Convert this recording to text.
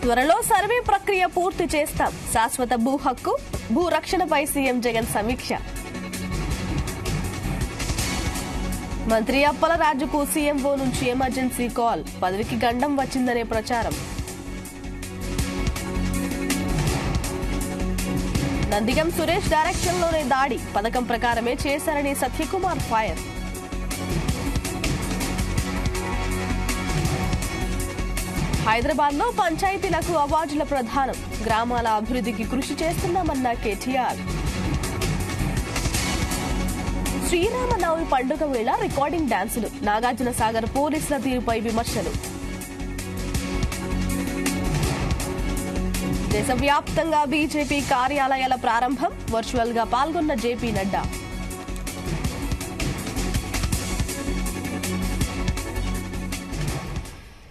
త్వరలో సర్వే ప్రక్రియ పూర్తి చేస్తాం శాశ్వత భూ హక్కు భూ రక్షణపై సీఎం జగన్ సమీక్ష మంత్రి అప్పల రాజుకు సీఎంఓ నుంచి ఎమర్జెన్సీ కాల్ పదవికి గండం వచ్చిందనే ప్రచారం నందిగం సురేష్ డైరెక్షన్ లోనే దాడి పథకం ప్రకారమే చేశారని సత్యకుమార్ ఫైర్ హైదరాబాద్ లో పంచాయతీలకు అవార్డుల ప్రధానం గ్రామాల అభివృద్ధికి కృషి చేస్తున్నామన్న కేటీఆర్ శ్రీరామనవమి పండుగ వేళ రికార్డింగ్ డాన్సులు నాగార్జున సాగర్ పోలీసుల తీరుపై విమర్శలు దేశవ్యాప్తంగా బీజేపీ కార్యాలయాల ప్రారంభం వర్చువల్ గా పాల్గొన్న జేపీ నడ్డా